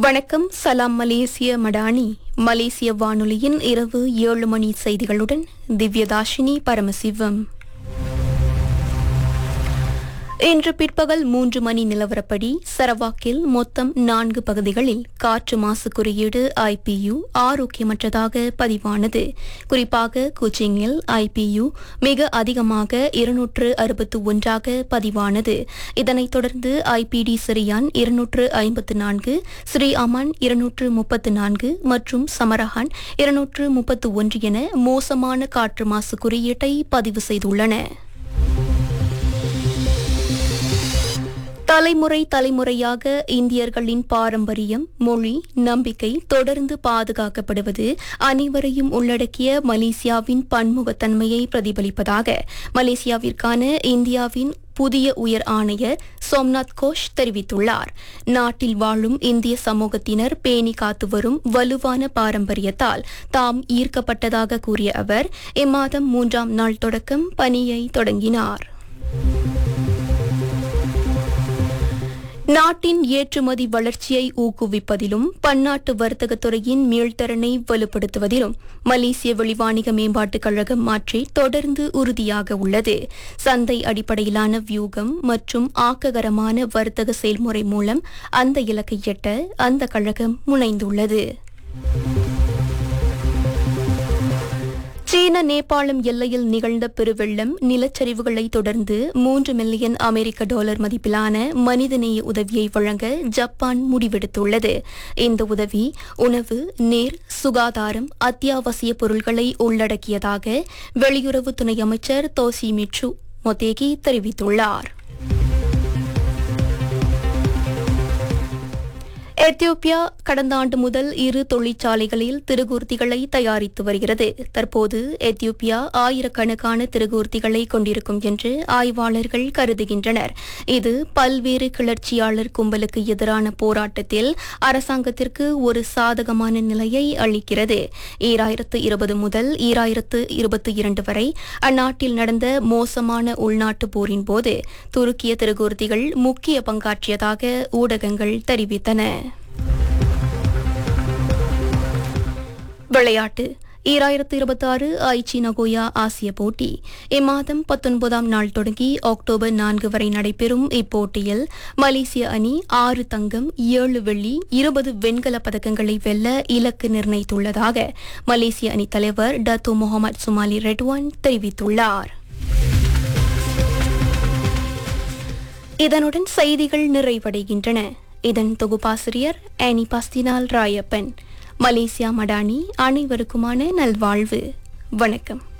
வணக்கம் சலாம் மலேசிய மடானி மலேசிய வானொலியின் இரவு ஏழு மணி செய்திகளுடன் திவ்யதாஷினி பரமசிவம் இன்று பிற்பகல் மூன்று மணி நிலவரப்படி சரவாக்கில் மொத்தம் நான்கு பகுதிகளில் காற்று மாசு குறியீடு ஐபியு ஆரோக்கியமற்றதாக பதிவானது குறிப்பாக குச்சிங்கில் ஐபியு மிக அதிகமாக இருநூற்று அறுபத்து ஒன்றாக பதிவானது இதனைத் தொடர்ந்து ஐபிடி சிரியான் இருநூற்று ஐம்பத்து நான்கு ஸ்ரீ அமன் இருநூற்று முப்பத்து நான்கு மற்றும் சமரஹான் இருநூற்று முப்பத்து ஒன்று என மோசமான காற்று மாசு குறியீட்டை பதிவு செய்துள்ளன தலைமுறை தலைமுறையாக இந்தியர்களின் பாரம்பரியம் மொழி நம்பிக்கை தொடர்ந்து பாதுகாக்கப்படுவது அனைவரையும் உள்ளடக்கிய மலேசியாவின் பன்முகத்தன்மையை பிரதிபலிப்பதாக மலேசியாவிற்கான இந்தியாவின் புதிய உயர் ஆணையர் சோம்நாத் கோஷ் தெரிவித்துள்ளார் நாட்டில் வாழும் இந்திய சமூகத்தினர் பேணி காத்து வரும் வலுவான பாரம்பரியத்தால் தாம் ஈர்க்கப்பட்டதாக கூறிய அவர் இம்மாதம் மூன்றாம் நாள் தொடக்கம் பணியை தொடங்கினார் நாட்டின் ஏற்றுமதி வளர்ச்சியை ஊக்குவிப்பதிலும் பன்னாட்டு வர்த்தகத் துறையின் மீள்திறனை வலுப்படுத்துவதிலும் மலேசிய வெளிவாணிக மேம்பாட்டுக் கழகம் மாற்றி தொடர்ந்து உறுதியாக உள்ளது சந்தை அடிப்படையிலான வியூகம் மற்றும் ஆக்ககரமான வர்த்தக செயல்முறை மூலம் அந்த இலக்கை எட்ட அந்த கழகம் முனைந்துள்ளது சீன நேபாளம் எல்லையில் நிகழ்ந்த பெருவெள்ளம் நிலச்சரிவுகளை தொடர்ந்து மூன்று மில்லியன் அமெரிக்க டாலர் மதிப்பிலான மனிதநேய உதவியை வழங்க ஜப்பான் முடிவெடுத்துள்ளது இந்த உதவி உணவு நீர் சுகாதாரம் அத்தியாவசிய பொருட்களை உள்ளடக்கியதாக வெளியுறவு துணை அமைச்சர் தோசிமிட்சு மொத்தேகி தெரிவித்துள்ளார் எத்தியோப்பியா கடந்த ஆண்டு முதல் இரு தொழிற்சாலைகளில் திருகூர்த்திகளை தயாரித்து வருகிறது தற்போது எத்தியோப்பியா ஆயிரக்கணக்கான திருகூர்த்திகளை கொண்டிருக்கும் என்று ஆய்வாளர்கள் கருதுகின்றனர் இது பல்வேறு கிளர்ச்சியாளர் கும்பலுக்கு எதிரான போராட்டத்தில் அரசாங்கத்திற்கு ஒரு சாதகமான நிலையை அளிக்கிறது ஈராயிரத்து இருபது முதல் ஈராயிரத்து இருபத்தி இரண்டு வரை அந்நாட்டில் நடந்த மோசமான உள்நாட்டு போரின் போது துருக்கிய திருகூர்த்திகள் முக்கிய பங்காற்றியதாக ஊடகங்கள் தெரிவித்தன விளையாட்டு ஈராயிரத்து இருபத்தி ஆறு ஐச்சி நகோயா ஆசிய போட்டி இம்மாதம் பத்தொன்பதாம் நாள் தொடங்கி அக்டோபர் நான்கு வரை நடைபெறும் இப்போட்டியில் மலேசிய அணி ஆறு தங்கம் ஏழு வெள்ளி இருபது வெண்கல பதக்கங்களை வெல்ல இலக்கு நிர்ணயித்துள்ளதாக மலேசிய அணி தலைவர் டத்து முகமது சுமாலி ரெட்வான் தெரிவித்துள்ளார் இதனுடன் செய்திகள் நிறைவடைகின்றன இதன் தொகுப்பாசிரியர் ஆனி பாஸ்தினால் ராயப்பன் மலேசியா மடானி அனைவருக்குமான நல்வாழ்வு வணக்கம்